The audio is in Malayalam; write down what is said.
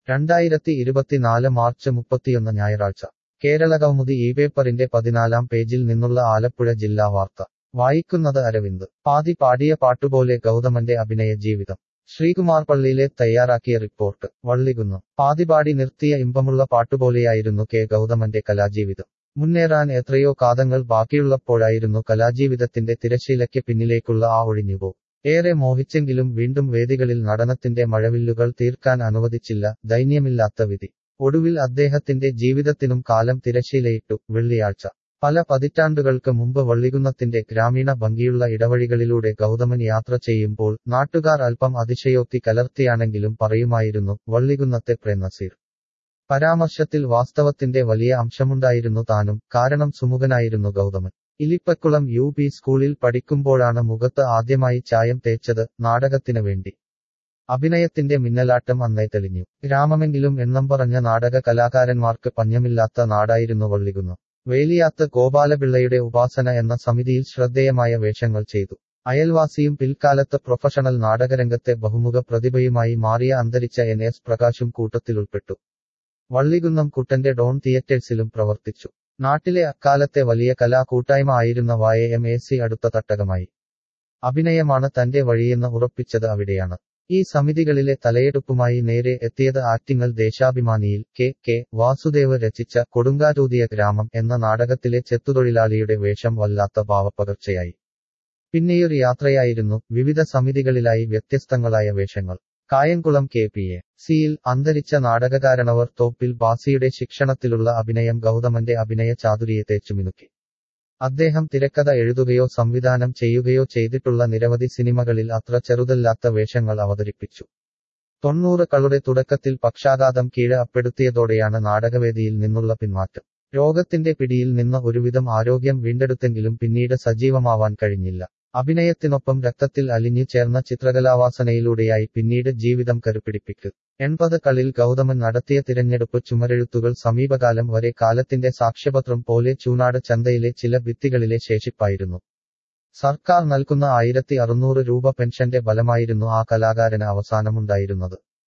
രണ്ടായിരത്തി ഇരുപത്തിനാല് മാർച്ച് മുപ്പത്തിയൊന്ന് ഞായറാഴ്ച കേരള കൗമുദി ഈ പേപ്പറിന്റെ പതിനാലാം പേജിൽ നിന്നുള്ള ആലപ്പുഴ ജില്ലാ വാർത്ത വായിക്കുന്നത് അരവിന്ദ് പാതി പാടിയ പാട്ടുപോലെ ഗൗതമന്റെ അഭിനയ ജീവിതം ശ്രീകുമാർ പള്ളിയിലെ തയ്യാറാക്കിയ റിപ്പോർട്ട് വള്ളികുന്നു പാതിപാടി നിർത്തിയ ഇമ്പമുള്ള പാട്ടുപോലെയായിരുന്നു കെ ഗൗതമന്റെ കലാജീവിതം മുന്നേറാൻ എത്രയോ കാതങ്ങൾ ബാക്കിയുള്ളപ്പോഴായിരുന്നു കലാജീവിതത്തിന്റെ തിരശീലയ്ക്ക് പിന്നിലേക്കുള്ള ആ ഒഴിഞ്ഞുപോ ഏറെ മോഹിച്ചെങ്കിലും വീണ്ടും വേദികളിൽ നടനത്തിന്റെ മഴവില്ലുകൾ തീർക്കാൻ അനുവദിച്ചില്ല ദൈന്യമില്ലാത്ത വിധി ഒടുവിൽ അദ്ദേഹത്തിന്റെ ജീവിതത്തിനും കാലം തിരശീലയിട്ടു വെള്ളിയാഴ്ച പല പതിറ്റാണ്ടുകൾക്ക് മുമ്പ് വള്ളികുന്നത്തിന്റെ ഗ്രാമീണ ഭംഗിയുള്ള ഇടവഴികളിലൂടെ ഗൗതമൻ യാത്ര ചെയ്യുമ്പോൾ നാട്ടുകാർ അല്പം അതിശയോക്തി കലർത്തിയാണെങ്കിലും പറയുമായിരുന്നു വള്ളികുന്നത്തെ പ്രേംനസീർ പരാമർശത്തിൽ വാസ്തവത്തിന്റെ വലിയ അംശമുണ്ടായിരുന്നു താനും കാരണം സുമുഖനായിരുന്നു ഗൗതമൻ ഇലിപ്പക്കുളം യു പി സ്കൂളിൽ പഠിക്കുമ്പോഴാണ് മുഖത്ത് ആദ്യമായി ചായം തേച്ചത് നാടകത്തിന് വേണ്ടി അഭിനയത്തിന്റെ മിന്നലാട്ടം അന്നേ തെളിഞ്ഞു ഗ്രാമമെങ്കിലും എണ്ണം പറഞ്ഞ നാടക കലാകാരന്മാർക്ക് പഞ്ഞമില്ലാത്ത നാടായിരുന്നു വള്ളികുന്നം വേലിയാത്ത് ഗോപാലപിള്ളയുടെ ഉപാസന എന്ന സമിതിയിൽ ശ്രദ്ധേയമായ വേഷങ്ങൾ ചെയ്തു അയൽവാസിയും പിൽക്കാലത്ത് പ്രൊഫഷണൽ നാടകരംഗത്തെ ബഹുമുഖ പ്രതിഭയുമായി മാറിയ അന്തരിച്ച എൻ എസ് പ്രകാശും കൂട്ടത്തിലുൾപ്പെട്ടു വള്ളികുന്നം കുട്ടന്റെ ഡോൺ തിയേറ്റേഴ്സിലും പ്രവർത്തിച്ചു നാട്ടിലെ അക്കാലത്തെ വലിയ കലാ കൂട്ടായ്മ ആയിരുന്ന വായ എം എ സി അടുത്ത തട്ടകമായി അഭിനയമാണ് തന്റെ വഴിയെന്ന് ഉറപ്പിച്ചത് അവിടെയാണ് ഈ സമിതികളിലെ തലയെടുപ്പുമായി നേരെ എത്തിയത് ആറ്റിങ്ങൽ ദേശാഭിമാനിയിൽ കെ കെ വാസുദേവ് രചിച്ച കൊടുങ്കാറ്റൂതിയ ഗ്രാമം എന്ന നാടകത്തിലെ ചെത്തുതൊഴിലാളിയുടെ വേഷം വല്ലാത്ത ഭാവപ്പകർച്ചയായി പിന്നെയൊരു യാത്രയായിരുന്നു വിവിധ സമിതികളിലായി വ്യത്യസ്തങ്ങളായ വേഷങ്ങൾ കായംകുളം കെ പി എ സിയിൽ അന്തരിച്ച നാടകകാരണവർ തോപ്പിൽ ബാസിയുടെ ശിക്ഷണത്തിലുള്ള അഭിനയം ഗൗതമന്റെ അഭിനയ ചാതുരിയെ തേച്ചുമിനുക്കി അദ്ദേഹം തിരക്കഥ എഴുതുകയോ സംവിധാനം ചെയ്യുകയോ ചെയ്തിട്ടുള്ള നിരവധി സിനിമകളിൽ അത്ര ചെറുതല്ലാത്ത വേഷങ്ങൾ അവതരിപ്പിച്ചു തൊണ്ണൂറുകളുടെ തുടക്കത്തിൽ പക്ഷാഘാതം കീഴ അപ്പെടുത്തിയതോടെയാണ് നാടകവേദിയിൽ നിന്നുള്ള പിന്മാറ്റം രോഗത്തിന്റെ പിടിയിൽ നിന്ന് ഒരുവിധം ആരോഗ്യം വീണ്ടെടുത്തെങ്കിലും പിന്നീട് സജീവമാവാൻ കഴിഞ്ഞില്ല അഭിനയത്തിനൊപ്പം രക്തത്തിൽ അലിഞ്ഞു ചേർന്ന ചിത്രകലാവാസനയിലൂടെയായി പിന്നീട് ജീവിതം കരുപിടിപ്പിക്ക് എൺപത് കളിൽ ഗൗതമൻ നടത്തിയ തിരഞ്ഞെടുപ്പ് ചുമരെഴുത്തുകൾ സമീപകാലം വരെ കാലത്തിന്റെ സാക്ഷ്യപത്രം പോലെ ചൂനാട് ചന്തയിലെ ചില ഭിത്തികളിലെ ശേഷിപ്പായിരുന്നു സർക്കാർ നൽകുന്ന ആയിരത്തി അറുന്നൂറ് രൂപ പെൻഷന്റെ ബലമായിരുന്നു ആ കലാകാരന് അവസാനമുണ്ടായിരുന്നത്